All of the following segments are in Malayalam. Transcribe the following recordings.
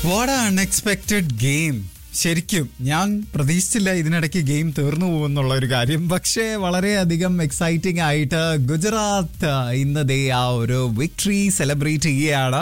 വാട്ട് അൺഎക്സ്പെക്റ്റഡ് ഗെയിം ശരിക്കും ഞാൻ പ്രതീക്ഷിച്ചില്ല ഇതിനിടയ്ക്ക് ഗെയിം തീർന്നു പോകുന്നുള്ള ഒരു കാര്യം പക്ഷേ വളരെയധികം എക്സൈറ്റിംഗ് ആയിട്ട് ഗുജറാത്ത് ഇന്ന് ദേ ആ ഒരു വിക്ടറി സെലിബ്രേറ്റ് ചെയ്യുകയാണ്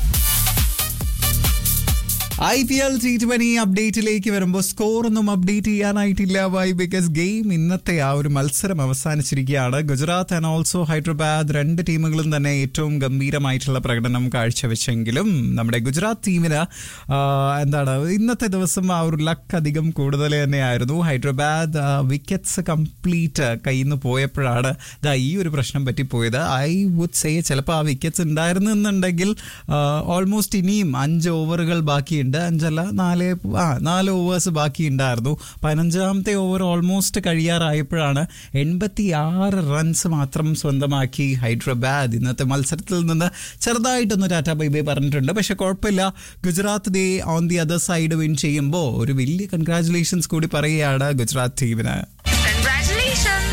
I P L T twenty അപ്ഡേറ്റിലേക്ക് വരുമ്പോൾ സ്കോർ ഒന്നും അപ്ഡേറ്റ് ചെയ്യാനായിട്ടില്ല വൈ ബിക്കോസ് ഗെയിം ഇന്നത്തെ ആ ഒരു മത്സരം അവസാനിച്ചിരിക്കുകയാണ് ഗുജറാത്ത് ആൻഡ് ഓൾസോ ഹൈദരാബാദ് രണ്ട് ടീമുകളും തന്നെ ഏറ്റവും ഗംഭീരമായിട്ടുള്ള പ്രകടനം കാഴ്ചവെച്ചെങ്കിലും നമ്മുടെ ഗുജറാത്ത് ടീമിന് ആ, എന്താണ് ഇന്നത്തെ ദിവസം ആ ഒരു ലക്ക് അധികം കൂടുതൽ തന്നെയായിരുന്നു ഹൈദരാബാദ് വിക്കറ്റ്സ് കംപ്ലീറ്റ് കയ്യിൽ നിന്ന് പോയപ്പോഴാണ് ദാ ഈ ഒരു പ്രശ്നം പറ്റിപ്പോയത് ഐ വുഡ് സേ ചിലപ്പോൾ ആ വിക്കറ്റ്സ് ഉണ്ടായിരുന്നെന്നുണ്ടെങ്കിൽ ഓൾമോസ്റ്റ് ഇനിയും അഞ്ച് ഓവറുകൾ ബാക്കിയുണ്ട് അഞ്ചല്ല നാല് ആ നാല് ഓവേഴ്സ് ബാക്കി ഉണ്ടായിരുന്നു പതിനഞ്ചാമത്തെ ഓവർ ഓൾമോസ്റ്റ് കഴിയാറായപ്പോഴാണ് എൺപത്തി ആറ് റൺസ് മാത്രം സ്വന്തമാക്കി ഹൈദരാബാദ് ഇന്നത്തെ മത്സരത്തിൽ നിന്ന് ചെറുതായിട്ടൊന്ന് ടാറ്റ ബൈ ബൈ പറഞ്ഞിട്ടുണ്ട് പക്ഷെ കുഴപ്പമില്ല ഗുജറാത്ത് ദേ on the other side win ചെയ്യുമ്പോൾ ഒരു വലിയ കൺഗ്രാറ്റുലേഷൻസ് കൂടി പറയുകയാണ് ഗുജറാത്ത് ടീമിന് Congratulations!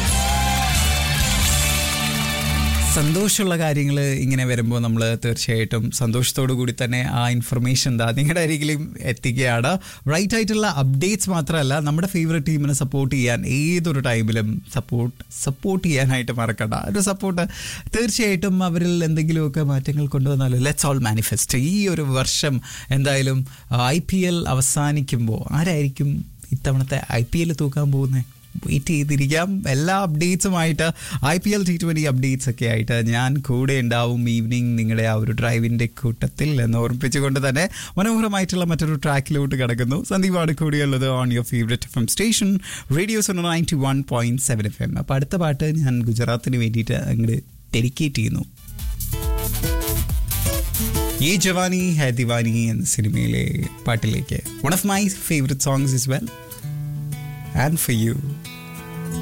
സന്തോഷമുള്ള കാര്യങ്ങൾ ഇങ്ങനെ വരുമ്പോൾ നമ്മൾ തീർച്ചയായിട്ടും സന്തോഷത്തോടു കൂടി തന്നെ ആ ഇൻഫർമേഷൻ എന്താ നിങ്ങളുടെ അരികിലും എത്തിക്കുകയാണ് റൈറ്റ് ആയിട്ടുള്ള അപ്ഡേറ്റ്സ് മാത്രമല്ല നമ്മുടെ ഫേവറേറ്റ് ടീമിനെ സപ്പോർട്ട് ചെയ്യാൻ ഏതൊരു ടൈമിലും സപ്പോർട്ട് സപ്പോർട്ട് ചെയ്യാനായിട്ട് മറക്കണ്ട ഒരു സപ്പോർട്ട് തീർച്ചയായിട്ടും അവരിൽ എന്തെങ്കിലുമൊക്കെ മാറ്റങ്ങൾ കൊണ്ടുവന്നാലോ ലെറ്റ്സ് ഓൾ മാനിഫെസ്റ്റ് ഈ ഒരു വർഷം എന്തായാലും ഐ പി എൽ അവസാനിക്കുമ്പോൾ ആരായിരിക്കും ഇത്തവണത്തെ ഐ പി എൽ തൂക്കാൻ പോകുന്നത് വെയിറ്റ് ചെയ്തിരിക്കാം എല്ലാ അപ്ഡേറ്റ്സുമായിട്ട് I P L T twenty updates ഒക്കെ ആയിട്ട് ഞാൻ കൂടെ ഉണ്ടാവും ഈവനിങ് നിങ്ങളുടെ ആ ഒരു ഡ്രൈവിൻ്റെ കൂട്ടത്തിൽ എന്ന് ഓർമ്മിപ്പിച്ചുകൊണ്ട് തന്നെ മനോഹരമായിട്ടുള്ള മറ്റൊരു ട്രാക്കിലോട്ട് കിടക്കുന്നു സന്ദീപാണ് കൂടിയുള്ളത് on your favourite F M station radios ninety one point seven F M അപ്പോൾ അടുത്ത പാട്ട് ഞാൻ ഗുജറാത്തിന് വേണ്ടിയിട്ട് അങ്ങോട്ട് ഡെഡിക്കേറ്റ് ചെയ്യുന്നു ഈ ജവാനി ഹേ ദിവാനി എന്ന സിനിമയിലെ പാട്ടിലേക്ക് one of my favourite songs is well and for U